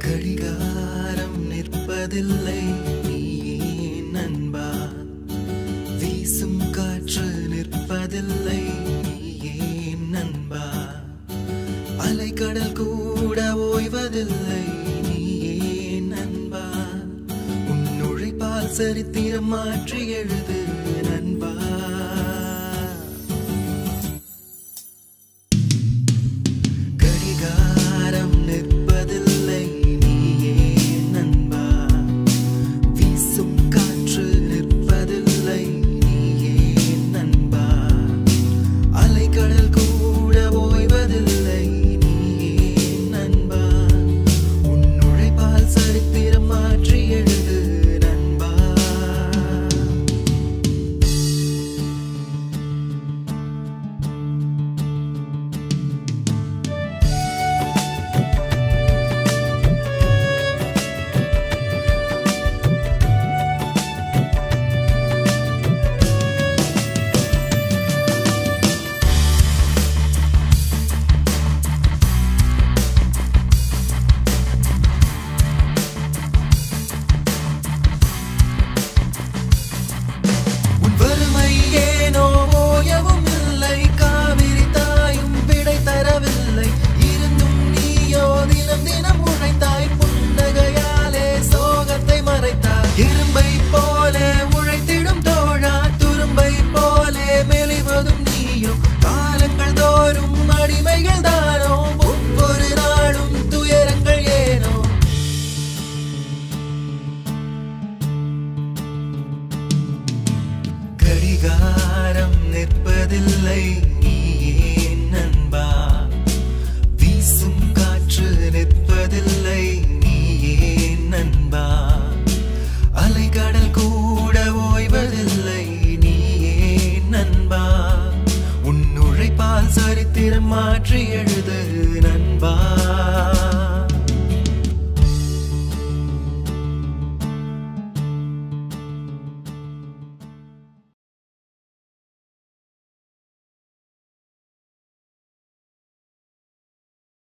கடிகாரம் நிற்பதில்லை நீயே நண்பா வீசும் காற்று நிற்பதில்லை நீயே நண்பா அலைக்கடல் கூட ஓய்வதில்லை நீயே நண்பா உன் உழைப்பால் சரித்திரம் மாற்றி எழுது நண்பா கடிகாரம் நிற்பதில்லை நீயே நண்பா வீசும் காற்று நிற்பதில்லை நீயே நண்பா அலைக்கடல் கூட ஓய்வதில்லை நீயே நண்பா உன் உழைப்பால் சரித்திரம் மாற்றி எழுது நண்பா உன் வறுமை ஏனோ ஓயவும் இல்லை காவிரி தாயும் விடை தரவில்லை இருந்தும் நீயோ தினம் தினம் உழைத்தாய் புன்னகையாலே சோகத்தை மறைத்தாய் இரும்பை போல உழைத்திடும் தோழா துரும்பை போலே மெலிவதும் நீயோ காலங்கள் தோறும் அடிமைகள் தானோ ஒவ்வொரு நாளும் துயரங்கள் ஏனோ கடிகாரம் நிற்பதில்லை நீயே நண்பா வீசும் காற்று நிற்பதில்லை நீயே நண்பா அலைக்கடல் கூட ஓய்வதில்லை நீயே நண்பா உன் உழைப்பால் சரித்திரம் மாற்றி எழுது